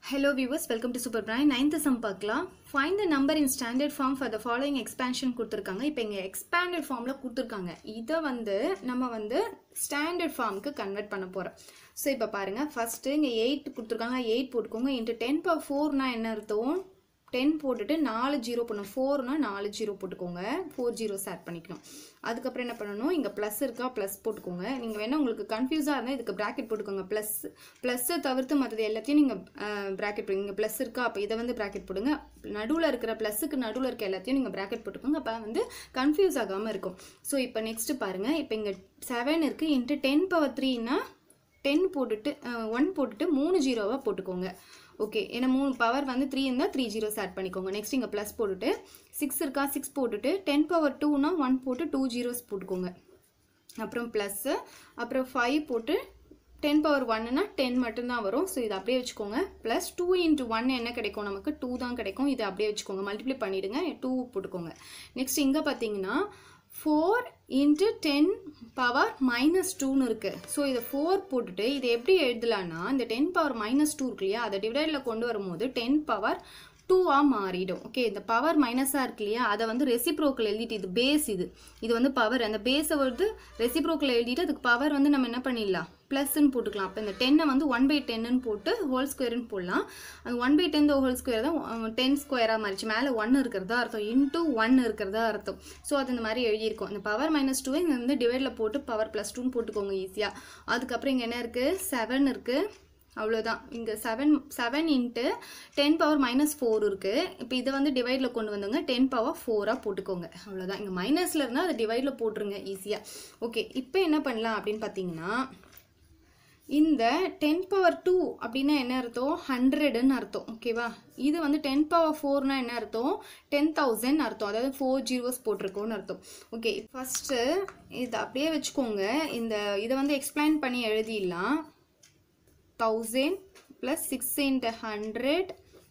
Hello viewers, welcome to Super Brian. Ninth sum பார்க்கலாம் find the number in standard form for the following expansion கொடுத்துருக்காங்க இப்போ இங்கே expanded formல கொடுத்துருக்காங்க இதை வந்து நம்ம வந்து ஸ்டாண்டர்ட் ஃபார்முக்கு கன்வெர்ட் பண்ண போகிறோம் ஸோ இப்போ பாருங்கள் ஃபஸ்ட்டு இங்கே எயிட் கொடுத்துருக்காங்க எயிட் போட்டுக்கோங்க இன்ட்டு டென் பவர் ஃபோர்னா என்ன அர்த்தம் டென் போட்டுட்டு நாலு ஜீரோ பண்ணணும் ஃபோர்னா நாலு ஜீரோ போட்டுக்கோங்க ஃபோர் ஜீரோஸ் ஆட் பண்ணிக்கணும் அதுக்கப்புறம் என்ன பண்ணணும் இங்கே ப்ளஸ் இருக்கா ப்ளஸ் போட்டுக்கோங்க நீங்கள் வேணால் உங்களுக்கு கன்ஃபியூஸாக இருந்தால் இதுக்கு ப்ராக்கெட் போட்டுக்கோங்க ப்ளஸ் ப்ளஸ்ஸை தவிர்த்து மற்றது எல்லாத்தையும் நீங்கள் ப்ராக்கெட் போடுங்க இங்கே ப்ளஸ் இருக்கா அப்போ இதை வந்து ப்ராக்கெட் போடுங்க நடுவில் இருக்கிற ப்ளஸுக்கு நடுவில் இருக்க எல்லாத்தையும் நீங்கள் ப்ராக்கெட் போட்டுக்கோங்க அப்போ வந்து கன்ஃபியூஸ் ஆகாமல் இருக்கும் ஸோ இப்போ நெக்ஸ்ட்டு பாருங்கள் இப்போ இங்கே செவன் இருக்குது இன்ட்டு டென் பவர் த்ரீனா டென் போட்டுட்டு ஒன் போட்டுட்டு மூணு ஜீரோவாக போட்டுக்கோங்க ஓகே ஏன்னா மூணு பவர் வந்து த்ரீ இருந்தால் த்ரீ ஜீரோஸ் ஆட் பண்ணிக்கோங்க நெக்ஸ்ட் இங்கே ப்ளஸ் போட்டுட்டு சிக்ஸ் இருக்கா சிக்ஸ் போட்டுட்டு டென் பவர் டூனா ஒன் போட்டு டூ ஜீரோஸ் போட்டுக்கோங்க அப்புறம் ப்ளஸ்ஸு அப்புறம் ஃபைவ் போட்டு டென் பவர் ஒன்னுனா டென் மட்டும்தான் வரும் ஸோ இதை அப்படியே வச்சுக்கோங்க ப்ளஸ் டூ இன்ட்டு ஒன் என்ன கிடைக்கும் நமக்கு டூ தான் கிடைக்கும் இதை அப்படியே வச்சுக்கோங்க மல்டிப்ளை பண்ணிவிடுங்க டூ போட்டுக்கோங்க நெக்ஸ்ட் இங்கே பார்த்தீங்கன்னா four into ten power minus டூன்னு இருக்குது ஸோ இதை ஃபோர் போட்டுட்டு இதை எப்படி எழுதலான்னா இந்த டென் பவர் மைனஸ் டூ இருக்கு இல்லையா அதை டிவைடில் கொண்டு வரும்போது டென் பவர் டூவாக மாறிடும் ஓகே இந்த பவர் மைனஸாக இருக்கு இல்லையா அதை வந்து ரெசிப்ரோக்கில் எழுதிட்டு இது பேஸ் இது இது வந்து பவர் அந்த பேஸை வந்து ரெசிப்ரோக்கில் எழுதிட்டு அதுக்கு பவர் வந்து நம்ம என்ன பண்ணிடலாம் ப்ளஸ்ன்னு போட்டுக்கலாம் அப்போ இந்த டென்னை வந்து ஒன் பை டென்னு போட்டு ஹோல் ஸ்கொயர்னு போடலாம் அந்த one by ten whole square தான் டென் ஸ்கொயராக மாறிச்சு மேலே ஒன் இருக்கிறதா அர்த்தம் இன்ட்டு ஒன் இருக்கிறதா அர்த்தம் ஸோ அது இந்த மாதிரி எழுதியிருக்கோம் இந்த பவர் மைனஸ் டூ இங்கே வந்து டிவைடில் போட்டு பவர் ப்ளஸ் டூன்னு போட்டுக்கோங்க ஈஸியாக அதுக்கப்புறம் இங்கே என்ன இருக்குது செவன் இருக்குது அவ்வளோதான் இங்கே seven seven into ten power minus four இருக்குது இப்போ இதை வந்து டிவைடில் கொண்டு வந்தவங்க டென் பவர் ஃபோராக போட்டுக்கோங்க அவ்வளோதான் இங்கே மைனஸில் இருந்தால் அதை டிவைடில் போட்டுருங்க ஈஸியாக ஓகே இப்போ என்ன பண்ணலாம் அப்படின்னு பார்த்தீங்கன்னா இந்த டென் பவர் டூ அப்படின்னா என்ன அர்த்தம் ஹண்ட்ரடுன்னு அர்த்தம் ஓகேவா இது வந்து டென் பவர் ஃபோர்னா என்ன அர்த்தம் டென் தௌசண்ட் அர்த்தம் அதாவது ஃபோர் ஜீரோஸ் போட்டிருக்கோன்னு அர்த்தம் ஓகே ஃபஸ்ட்டு இதை அப்படியே வச்சுக்கோங்க இந்த இதை வந்து எக்ஸ்பிளைன் பண்ணி எழுதிடலாம் thousand plus six into hundred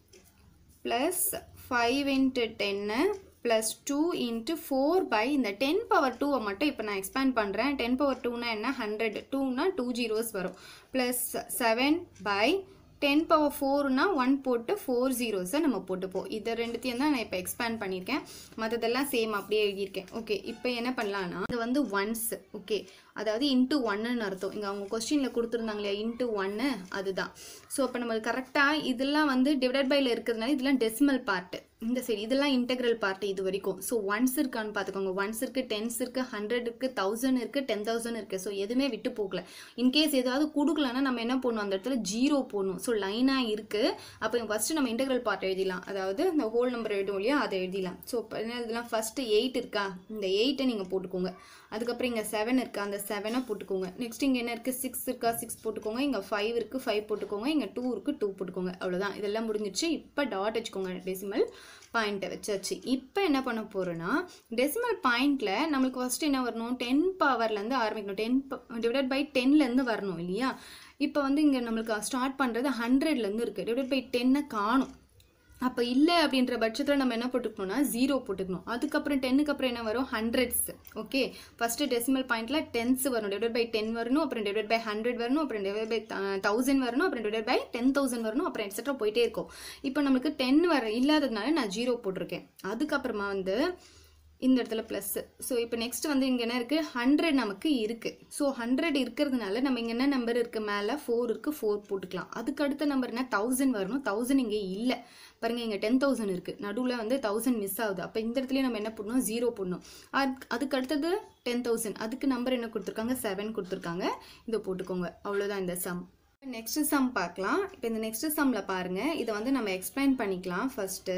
plus five into டென்னு plus two into four by இந்த டென் பவர் டூவை மட்டும் இப்போ நான் எக்ஸ்பேண்ட் பண்ணுறேன் டென் பவர் டூனா என்ன ஹண்ட்ரட் டூனா டூ ஜீரோஸ் வரும் plus seven by ten power ஃபோர்னா ஒன் போட்டு ஃபோர் ஜீரோஸை நம்ம போட்டுப்போம் இதை ரெண்டுத்தையும் தான் நான் இப்போ எக்ஸ்பேண்ட் பண்ணியிருக்கேன் மற்றதெல்லாம் சேம் அப்படியே எழுதியிருக்கேன் ஓகே இப்போ என்ன பண்ணலான்னா இது வந்து ஒன்ஸ் ஓகே அதாவது இன்ட்டு ஒன்னுன்னு அர்த்தம் இங்கே அவங்க கொஸ்டினில் கொடுத்துருந்தாங்க இல்லையா இன்ட்டு ஒன்னு அதுதான் ஸோ அப்போ நம்ம கரெக்டாக இதெல்லாம் வந்து டிவைட் பையில் இருக்கிறதுனால இதெல்லாம் டெசிமல் பார்ட்டு இந்த சைடு இதெல்லாம் இன்டெக்ரல் பார்ட் இது வரைக்கும் ஸோ ஒன்ஸ் இருக்கான்னு பார்த்துக்கோங்க ஒன்ஸ் இருக்குது டென்ஸ் இருக்குது ஹண்ட்ரட் இருக்குது தௌசண்ட் இருக்குது டென் தௌசண்ட் இருக்குது ஸோ எதுவுமே விட்டு போகல இன்கேஸ் ஏதாவது கொடுக்கலன்னா நம்ம என்ன பண்ணணும் அந்த இடத்துல ஜீரோ போடணும் ஸோ லைனாக இருக்குது அப்போ ஃபஸ்ட்டு நம்ம இன்டெக்ரல் பார்ட் எழுதிடலாம் அதாவது இந்த ஹோல் நம்பர் எழுதும் இல்லையா அதை எழுதிடலாம் ஸோ இப்போ என்ன எழுதலாம் ஃபஸ்ட்டு எயிட் இருக்கா இந்த எயிட்டை நீங்கள் போட்டுக்கோங்க அதுக்கப்புறம் இங்கே செவன் இருக்கா அந்த செவனை போட்டுக்கோங்க நெக்ஸ்ட் இங்கே என்ன இருக்குது சிக்ஸ் இருக்கா சிக்ஸ் போட்டுக்கோங்க இங்கே ஃபைவ் இருக்குது ஃபைவ் போட்டுக்கோங்க இங்கே டூ இருக்குது டூ போட்டுக்கோங்க அவ்வளோதான் இதெல்லாம் முடிஞ்சிச்சு இப்போ டாட் வச்சுக்கோங்க டெசிமல் பாயிண்ட்டை வச்சாச்சு இப்போ என்ன பண்ண போகிறோன்னா டெசிமல் பாயிண்டில் நம்மளுக்கு ஃபஸ்ட்டு என்ன வரணும் டென் பவர்லேருந்து ஆரம்பிக்கணும் டென் டிவைட் பை டென்லேருந்து வரணும் இல்லையா இப்போ வந்து இங்கே நம்மளுக்கு ஸ்டார்ட் பண்ணுறது ஹண்ட்ரட்லேருந்து இருக்குது டிவைட் பை டென்னை காணும் அப்போ இல்லை அப்படின்ற பட்சத்தில் நம்ம என்ன போட்டுக்கணும்னா ஜீரோ போட்டுக்கணும் அதுக்கப்புறம் டென்னுக்கு அப்புறம் என்ன வரும் ஹண்ட்ரட்ஸ் ஓகே ஃபஸ்ட்டு டெசிமல் பாயிண்ட்டில் டென்ஸ் வரும் டிவைட் பை டென் வரணும் அப்புறம் டிவைட் பை ஹண்ட்ரட் வரணும் அப்புறம் டிவைட் பை தௌசண்ட் வரணும் அப்புறம் டிவைட் பை டென் தௌசண்ட் வரணும் அப்புறம் எக்ஸட்ரா போயிட்டே இருக்கும் இப்போ நம்மளுக்கு டென் வர இல்லாததுனால நான் ஜீரோ போட்டிருக்கேன் அதுக்கப்புறமா வந்து இந்த இடத்துல ப்ளஸ்ஸு ஸோ இப்போ நெக்ஸ்ட் வந்து இங்கே என்ன இருக்குது ஹண்ட்ரட் நமக்கு இருக்குது ஸோ ஹண்ட்ரட் இருக்கிறதுனால நம்ம இங்கே என்ன நம்பர் இருக்குது மேலே ஃபோர் இருக்குது ஃபோர் போட்டுக்கலாம் அதுக்கு அடுத்த நம்பர் என்ன தௌசண்ட் வரணும் தௌசண்ட் இங்கே இல்லை பாருங்கள் இங்கே டென் தௌசண்ட் இருக்குது நடுவில் வந்து தௌசண்ட் மிஸ் ஆகுது அப்போ இந்த இடத்துலயே நம்ம என்ன பண்ணணும் ஜீரோ பண்ணணும் அதுக்கு அதுக்கு அடுத்தது டென் தௌசண்ட் அதுக்கு நம்பர் என்ன கொடுத்துருக்காங்க செவன் கொடுத்துருக்காங்க இதை போட்டுக்கோங்க அவ்வளோதான் இந்த சம் நெக்ஸ்ட் சம் பார்க்கலாம் இப்போ இந்த நெக்ஸ்ட் சம்மில் பாருங்கள் இதை வந்து நம்ம எக்ஸ்பிளைன் பண்ணிக்கலாம் first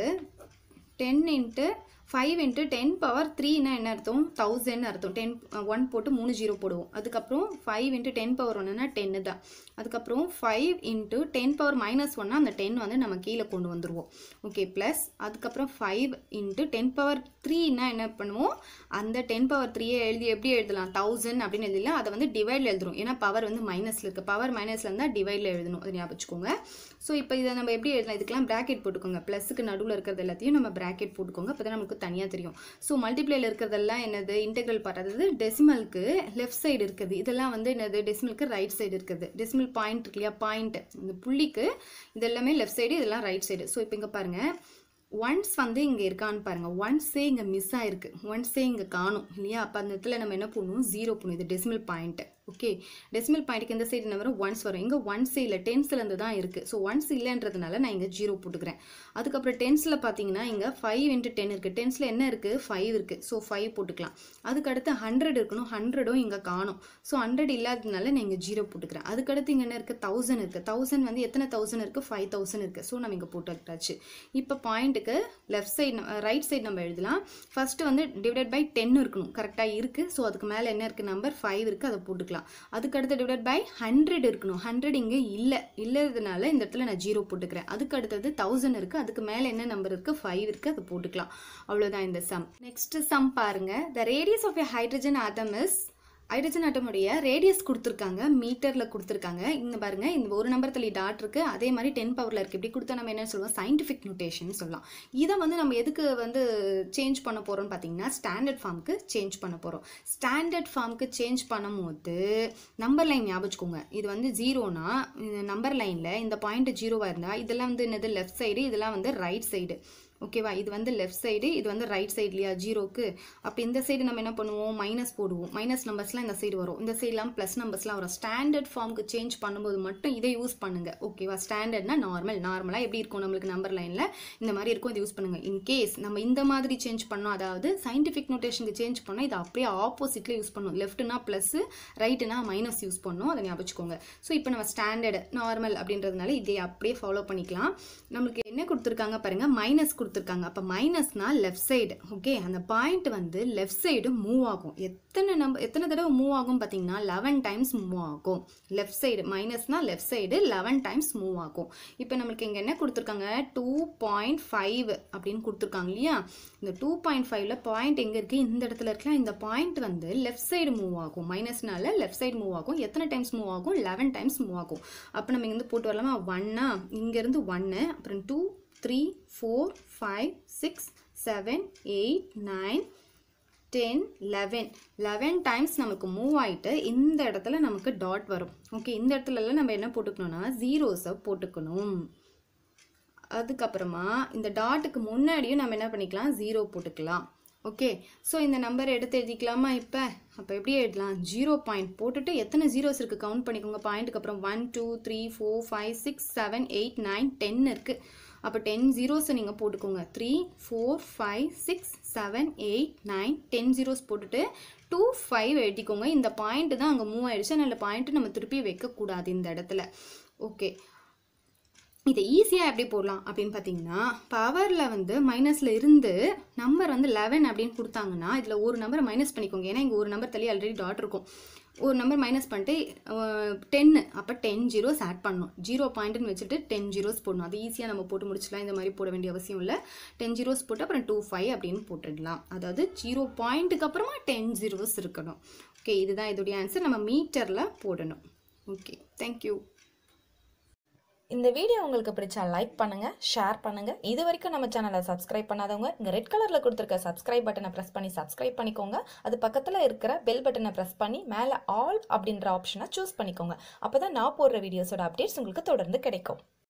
ten into five into ten power த்ரீனா என்ன அர்த்தம் தௌசண்ட் அர்த்தம் டென் ஒன் போட்டு மூணு ஜீரோ போடுவோம் அதுக்கப்புறம் ஃபைவ் இன்ட்டு டென் பவர் ஒன்றுனா டென்னு தான் அதுக்கப்புறம் five into ten power minus ஒன்னா அந்த டென் வந்து நம்ம கீழே கொண்டு வந்துடுவோம் ஓகே ப்ளஸ் அதுக்கப்புறம் ஃபைவ் இன்ட்டு டென் பவர் த்ரீனா என்ன பண்ணுவோம் அந்த டென் பவர் த்ரீயை எழுதி எப்படி எழுதலாம் தௌசண்ட் அப்படின்னு எழுதலாம் அதை வந்து டிவைடில் எழுதுறோம் ஏன்னா பவர் வந்து மைனஸில் இருக்குது பவர் மைனஸில் இருந்தால் டிவைடில் எழுதணும் அதை ஞாபகம் வச்சுக்கோங்க ஸோ இப்போ இதை நம்ம எப்படி எழுதலாம் இதுக்கெல்லாம் ப்ராக்கெட் போட்டுக்கோங்க ப்ளஸுக்கு நடுவில் இருக்கிறது எல்லாத்தையும் நம்ம ப்ராக்கெட் போட்டுக்கோங்க அப்போ தான் நமக்கு நமக்கு தனியாக தெரியும் ஸோ மல்டிப்ளேல இருக்கிறதெல்லாம் என்னது இன்டெக்ரல் பார்ட் அதாவது டெசிமலுக்கு லெஃப்ட் சைடு இருக்குது இதெல்லாம் வந்து என்னது டெசிமலுக்கு ரைட் சைடு இருக்குது டெசிமல் பாயிண்ட் இருக்கு இல்லையா பாயிண்ட் இந்த புள்ளிக்கு இது எல்லாமே லெஃப்ட் சைடு இதெல்லாம் ரைட் சைடு ஸோ இப்போ இங்கே பாருங்க ஒன்ஸ் வந்து இங்கே இருக்கான்னு பாருங்க ஒன்ஸே இங்கே மிஸ் ஆயிருக்கு ஒன்ஸே இங்கே காணும் இல்லையா அப்போ அந்த இடத்துல நம்ம என்ன பண்ணுவோம் ஜீரோ பண்ணுவோம் இது டெசிமல் பாயிண்ட் ஓகே டெசிமல் பாயிண்ட்டுக்கு இந்த சைடு என்ன வரும் ஒன்ஸ் வரும் இங்கே ஒன்ஸ் இல்லை டென்ஸ்லேருந்து தான் இருக்குது ஸோ ஒன்ஸ் இல்லைன்றதுனால நான் இங்கே ஜீரோ போட்டுக்கிறேன் அதுக்கப்புறம் டென்ஸில் பார்த்தீங்கன்னா இங்கே ஃபைவ் இன்ட்டு டென் இருக்குது டென்ஸில் என்ன இருக்குது ஃபைவ் இருக்குது ஸோ ஃபைவ் போட்டுக்கலாம் அதுக்கடுத்து ஹண்ட்ரட் இருக்கணும் ஹண்ட்ரடும் இங்கே காணும் ஸோ ஹண்ட்ரட் இல்லாததுனால நான் இங்கே ஜீரோ போட்டுக்கிறேன் அதுக்கடுத்து இங்கே என்ன இருக்குது தௌசண்ட் இருக்குது தௌசண்ட் வந்து எத்தனை தௌசண்ட் இருக்குது ஃபைவ் தௌசண்ட் இருக்குது ஸோ நம்ம இங்கே போட்டுட்டாச்சு இப்போ பாயிண்ட்டுக்கு லெஃப்ட் சைடு ரைட் சைடு நம்ம எழுதலாம் ஃபஸ்ட்டு வந்து டிவைடட் பை டென் இருக்கணும் கரெக்டாக இருக்குது ஸோ அதுக்கு மேலே என்ன இருக்குது நம்பர் ஃபைவ் இருக்குது அதை போட்டுக்கலாம் அதுக்கடுத்து டிவைட் பை ஹண்ட்ரட் இருக்கணும் ஹண்ட்ரட் இங்கே இல்லை இல்லாததுனால இந்த இடத்துல நான் ஜீரோ போட்டுக்கிறேன் அதுக்கு அடுத்தது தௌசண்ட் இருக்குது அதுக்கு மேலே என்ன நம்பர் இருக்குது ஃபைவ் இருக்குது அதை போட்டுக்கலாம் அவ்வளோதான் இந்த சம் நெக்ஸ்ட் சம் பாருங்க the radius of a hydrogen atom is hydrogen ஆட்டமுடைய ரேடியஸ் கொடுத்துருக்காங்க மீட்டரில் கொடுத்துருக்காங்க இங்கே பாருங்க இந்த ஒரு நம்பர் தள்ளி டாட் இருக்கு அதே மாதிரி டென் பவரில் இருக்குது இப்படி கொடுத்தா நம்ம என்ன சொல்லுவோம் சயின்டிஃபிக் நோட்டேஷன் சொல்லலாம் இதை வந்து நம்ம எதுக்கு வந்து சேஞ்ச் பண்ண போகிறோம்னு பார்த்தீங்கன்னா ஸ்டாண்டர்ட் ஃபார்முக்கு சேஞ்ச் பண்ண போகிறோம் ஸ்டாண்டர்ட் ஃபார்முக்கு சேஞ்ச் பண்ணும்போது நம்பர் லைன் ஞாபகம் வச்சுக்கோங்க இது வந்து ஜீரோனா நம்பர் லைனில் இந்த பாயிண்ட் ஜீரோவாக இருந்தால் இதெல்லாம் வந்து என்னது லெஃப்ட் சைடு இதெல்லாம் வந்து ரைட் சைடு ஓகேவா இது வந்து லெஃப்ட் சைடு இது வந்து ரைட் சைடு இல்லையா ஜீரோக்கு அப்போ இந்த சைடு நம்ம என்ன பண்ணுவோம் மைனஸ் போடுவோம் மைனஸ் நம்பர்ஸ்லாம் இந்த சைடு வரும் இந்த சைட்லாம் ப்ளஸ் நம்பர்ஸ்லாம் வரும் ஸ்டாண்டர்ட் ஃபார்முக்கு சேஞ்ச் பண்ணும்போது மட்டும் இதை யூஸ் பண்ணுங்க ஓகேவா ஸ்டாண்டர்ட்னா நார்மல் நார்மலாக எப்படி இருக்கும் நம்மளுக்கு நம்பர் லைனில் இந்த மாதிரி இருக்கும் இது யூஸ் பண்ணுங்க இன் கேஸ் நம்ம இந்த மாதிரி சேஞ்ச் பண்ணோம் அதாவது சயின்டிஃபிக் நோட்டேஷனுக்கு சேஞ்ச் பண்ணோம் இதை அப்படியே ஆப்போசிட்ல யூஸ் பண்ணும் லெஃப்ட்னா ப்ளஸ் ரைட்டுனா மைனஸ் யூஸ் பண்ணோம் அதை ஞாபகம் வச்சுக்கோங்க ஸோ இப்போ நம்ம ஸ்டாண்டர்ட் நார்மல் அப்படின்றதுனால இதை அப்படியே ஃபாலோ பண்ணிக்கலாம் நம்மளுக்கு என்ன கொடுத்துருக்காங்க பாருங்க மைனஸ் கொடுத்துருக்காங்க அப்போ மைனஸ்னா லெஃப்ட் சைடு ஓகே அந்த பாயிண்ட் வந்து லெஃப்ட் சைடு மூவ் ஆகும் எத்தனை நம்பர் எத்தனை தடவை மூவ் ஆகும் பார்த்தீங்கன்னா லெவன் டைம்ஸ் மூவ் ஆகும் லெஃப்ட் சைடு மைனஸ்னா left side eleven times move ஆகும் இப்போ நம்மளுக்கு இங்கே என்ன கொடுத்துருக்காங்க டூ பாயிண்ட் ஃபைவ் அப்படின்னு கொடுத்துருக்காங்க இல்லையா இந்த டூ பாயிண்ட் ஃபைவ்ல பாயிண்ட் எங்கே இருக்குது இந்த இடத்துல இருக்கலாம் இந்த பாயிண்ட் வந்து லெஃப்ட் சைடு மூவ் ஆகும் மைனஸ்னால லெஃப்ட் சைடு மூவ் ஆகும் எத்தனை டைம்ஸ் மூவ் ஆகும் லெவன் டைம்ஸ் மூவ் ஆகும் அப்போ நம்ம இங்கேருந்து போட்டு வரலாமா ஒன்னா இங்கேருந்து ஒன்று அப்புறம் two three four five six seven eight nine ten eleven eleven times நமக்கு மூவ் ஆகிட்டு இந்த இடத்துல நமக்கு டாட் வரும் ஓகே இந்த இடத்துலலாம் நம்ம என்ன போட்டுக்கணும்னா ஜீரோஸை போட்டுக்கணும் அதுக்கப்புறமா இந்த டாட்டுக்கு முன்னாடியும் நம்ம என்ன பண்ணிக்கலாம் ஜீரோ போட்டுக்கலாம் ஓகே ஸோ இந்த நம்பர் எடுத்து எழுதிக்கலாமா இப்போ அப்போ எப்படி எழுதலாம் ஜீரோ பாயிண்ட் போட்டுட்டு எத்தனை ஜீரோஸ் இருக்குது கவுண்ட் பண்ணிக்கோங்க பாயிண்ட்டுக்கு அப்புறம் one two three four five six seven eight nine ten இருக்குது அப்போ டென் ஜீரோஸை நீங்கள் போட்டுக்கோங்க three four five six seven eight nine ten zeros போட்டுட்டு டூ ஃபைவ் எழுதிக்கோங்க இந்த பாயிண்ட் தான் அங்கே மூவ் ஆயிடுச்சு அதனால் பாயிண்ட்டு நம்ம திருப்பி வைக்கக்கூடாது இந்த இடத்துல ஓகே இதை ஈஸியாக எப்படி போடலாம் அப்படின்னு பார்த்தீங்கன்னா பவரில் வந்து மைனஸில் இருந்து நம்பர் வந்து லெவன் அப்படின்னு கொடுத்தாங்கன்னா இதில் ஒரு நம்பரை மைனஸ் பண்ணிக்கோங்க ஏன்னா இங்கே ஒரு நம்பர் தள்ளி ஆல்ரெடி டாட் இருக்கும் ஒரு நம்பர் மைனஸ் பண்ணிட்டு டென்னு அப்போ டென் ஜீரோஸ் ஆட் பண்ணணும் ஜீரோ பாயிண்ட்னு வச்சுட்டு டென் ஜீரோஸ் போடணும் அது ஈஸியாக நம்ம போட்டு முடிச்சிடலாம் இந்த மாதிரி போட வேண்டிய அவசியம் இல்லை டென் ஜீரோஸ் போட்டு அப்புறம் டூ ஃபைவ் அப்படின்னு போட்டுடலாம் அதாவது ஜீரோ பாயிண்ட்டுக்கு அப்புறமா டென் ஜீரோஸ் இருக்கணும் ஓகே இதுதான் இதோடைய ஆன்சர் நம்ம மீட்டரில் போடணும் ஓகே தேங்க்யூ இந்த வீடியோ உங்களுக்கு பிடிச்சா லைக் பண்ணுங்க ஷேர் பண்ணுங்க இது வரைக்கும் நம்ம சேனலை சப்ஸ்கிரைப் பண்ணாதவங்க இங்க ரெட் கலர்ல கொடுத்துருக்க சப்ஸ்கிரைப் பட்டனை பிரஸ் பண்ணி சப்ஸ்கிரைப் பண்ணிக்கோங்க அது பக்கத்துல இருக்கிற பெல் பட்டனை பிரஸ் பண்ணி மேல ஆல் அப்படின்ற ஆப்ஷனை சூஸ் பண்ணிக்கோங்க அப்பதான் நான் போடுற வீடியோஸோட அப்டேட்ஸ் உங்களுக்கு தொடர்ந்து கிடைக்கும்